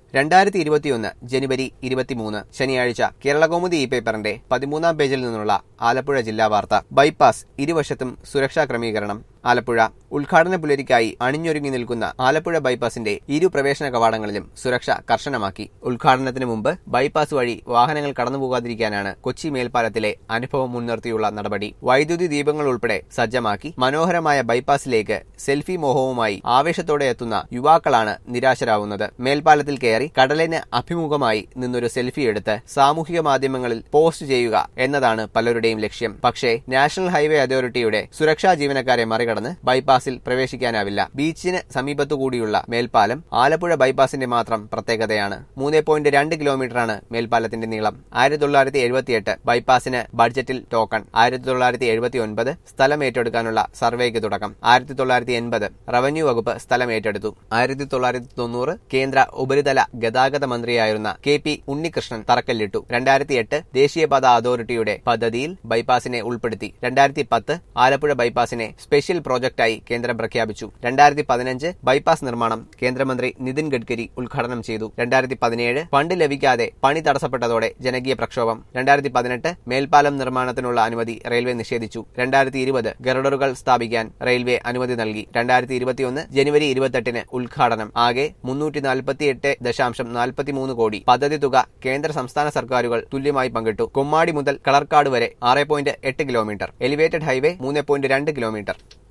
രണ്ടായിരത്തി ഇരുപത്തിയൊന്ന് ജനുവരി ഇരുപത്തിമൂന്ന് ശനിയാഴ്ച കേരളകൗമുദി ഈ പേപ്പറിന്റെ പതിമൂന്നാം പേജിൽ നിന്നുള്ള ആലപ്പുഴ ജില്ലാ വാർത്ത ബൈപ്പാസ് ഇരുവശത്തും സുരക്ഷാ ക്രമീകരണം ആലപ്പുഴ ഉദ്ഘാടന പുലരിക്കായി അണിഞ്ഞൊരുങ്ങി നിൽക്കുന്ന ആലപ്പുഴ ബൈപ്പാസിന്റെ ഇരു പ്രവേശന കവാടങ്ങളിലും സുരക്ഷ കർശനമാക്കി ഉദ്ഘാടനത്തിന് മുമ്പ് ബൈപ്പാസ് വഴി വാഹനങ്ങൾ കടന്നുപോകാതിരിക്കാനാണ് കൊച്ചി മേൽപ്പാലത്തിലെ അനുഭവം മുൻനിർത്തിയുള്ള നടപടി വൈദ്യുതി ദീപങ്ങൾ ഉൾപ്പെടെ സജ്ജമാക്കി മനോഹരമായ ബൈപ്പാസിലേക്ക് സെൽഫി മോഹവുമായി ആവേശത്തോടെ എത്തുന്ന യുവാക്കളാണ് നിരാശരാവുന്നത് മേൽപ്പാലത്തിൽ കയറി കടലിന് അഭിമുഖമായി നിന്നൊരു സെൽഫി എടുത്ത് സാമൂഹിക മാധ്യമങ്ങളിൽ പോസ്റ്റ് ചെയ്യുക എന്നതാണ് പലരുടെയും ലക്ഷ്യം പക്ഷേ നാഷണൽ ഹൈവേ അതോറിറ്റിയുടെ സുരക്ഷാ ജീവനക്കാരെ മറികടന്ന് ബൈപ്പാസിൽ പ്രവേശിക്കാനാവില്ല ബീച്ചിന് സമീപത്തുകൂടിയുള്ള മേൽപ്പാലം ആലപ്പുഴ ബൈപ്പാസിന്റെ മാത്രം പ്രത്യേകതയാണ് മൂന്ന് പോയിന്റ് രണ്ട് കിലോമീറ്ററാണ് മേൽപ്പാലത്തിന്റെ നീളം ആയിരത്തി തൊള്ളായിരത്തി എഴുപത്തിയെട്ട് ബൈപ്പാസിന് ബഡ്ജറ്റിൽ ടോക്കൺ ആയിരത്തി തൊള്ളായിരത്തി എഴുപത്തി ഒൻപത് സ്ഥലം ഏറ്റെടുക്കാനുള്ള സർവേക്ക് തുടക്കം ആയിരത്തി തൊള്ളായിരത്തി എൺപത് റവന്യൂ വകുപ്പ് സ്ഥലം ഏറ്റെടുത്തു ആയിരത്തി തൊള്ളായിരത്തി തൊണ്ണൂറ് കേന്ദ്ര ഉപരിതല ഗതാഗത മന്ത്രിയായിരുന്ന കെ പി ഉണ്ണികൃഷ്ണൻ തറക്കല്ലിട്ടു രണ്ടായിരത്തി എട്ട് ദേശീയപാത അതോറിറ്റിയുടെ പദ്ധതിയിൽ ബൈപ്പാസിനെ ഉൾപ്പെടുത്തി രണ്ടായിരത്തി പത്ത് ആലപ്പുഴ ബൈപ്പാസിനെ സ്പെഷ്യൽ പ്രോജക്റ്റായി കേന്ദ്രം പ്രഖ്യാപിച്ചു രണ്ടായിരത്തി പതിനഞ്ച് ബൈപ്പാസ് നിർമ്മാണം കേന്ദ്രമന്ത്രി നിതിൻ ഗഡ്കരി ഉദ്ഘാടനം ചെയ്തു രണ്ടായിരത്തി പതിനേഴ് ഫണ്ട് ലഭിക്കാതെ പണി തടസ്സപ്പെട്ടതോടെ ജനകീയ പ്രക്ഷോഭം രണ്ടായിരത്തി പതിനെട്ട് മേൽപ്പാലം നിർമ്മാണത്തിനുള്ള അനുമതി റെയിൽവേ നിഷേധിച്ചു രണ്ടായിരത്തി ഇരുപത് ഗർഡറുകൾ സ്ഥാപിക്കാൻ റെയിൽവേ അനുമതി നൽകി രണ്ടായിരത്തി ഇരുപത്തിയൊന്ന് ജനുവരി ഇരുപത്തെട്ടിന് ഉദ്ഘാടനം ആകെ മുന്നൂറ്റി നാൽപ്പത്തിയെട്ട് ദശാംശം നാൽപ്പത്തിമൂന്ന് കോടി പദ്ധതി തുക കേന്ദ്ര സംസ്ഥാന സർക്കാരുകൾ തുല്യമായി പങ്കിട്ടു കൊമ്മാടി മുതൽ കളർക്കാട് വരെ ആറ് പോയിന്റ് എട്ട് കിലോമീറ്റർ എലിവേറ്റഡ് ഹൈവേ മൂന്ന് പോയിന്റ് രണ്ട് കിലോമീറ്റർ